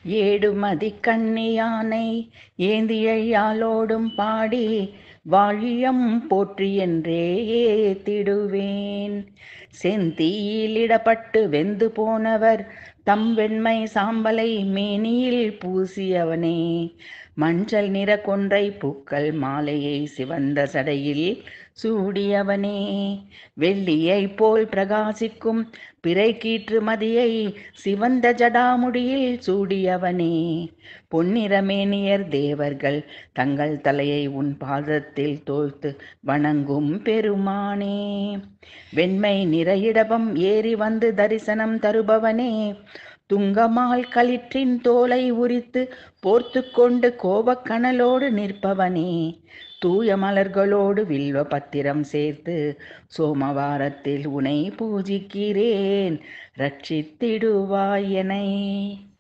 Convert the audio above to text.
ஏடுமதி கண்ணியானை ஏந்தியாலோடும் பாடி வாழியம் போற்றி என்றே திடுவேன் செந்தீயிலிடப்பட்டு வெந்து போனவர் தம் வெண்மை சாம்பலை மேனியில் பூசியவனே மஞ்சள் நிற கொன்றை பூக்கள் மாலையை சிவந்த சடையில் சூடியவனே வெள்ளியை போல் பிரகாசிக்கும் பிறை கீற்று மதியை சிவந்த ஜடாமுடியில் சூடியவனே பொன்னிறமேனியர் தேவர்கள் தங்கள் தலையை உன் பாதத்தில் தோய்த்து வணங்கும் பெருமானே வெண்மை நிற இடபம் ஏறி வந்து தரிசனம் தருபவனே துங்கமால் களிற்றின் தோலை உரித்து போர்த்து கொண்டு கோபக்கணலோடு நிற்பவனே தூய மலர்களோடு வில்வ பத்திரம் சேர்த்து சோமவாரத்தில் உனை பூஜிக்கிறேன் ரட்சித்திடுவாயனை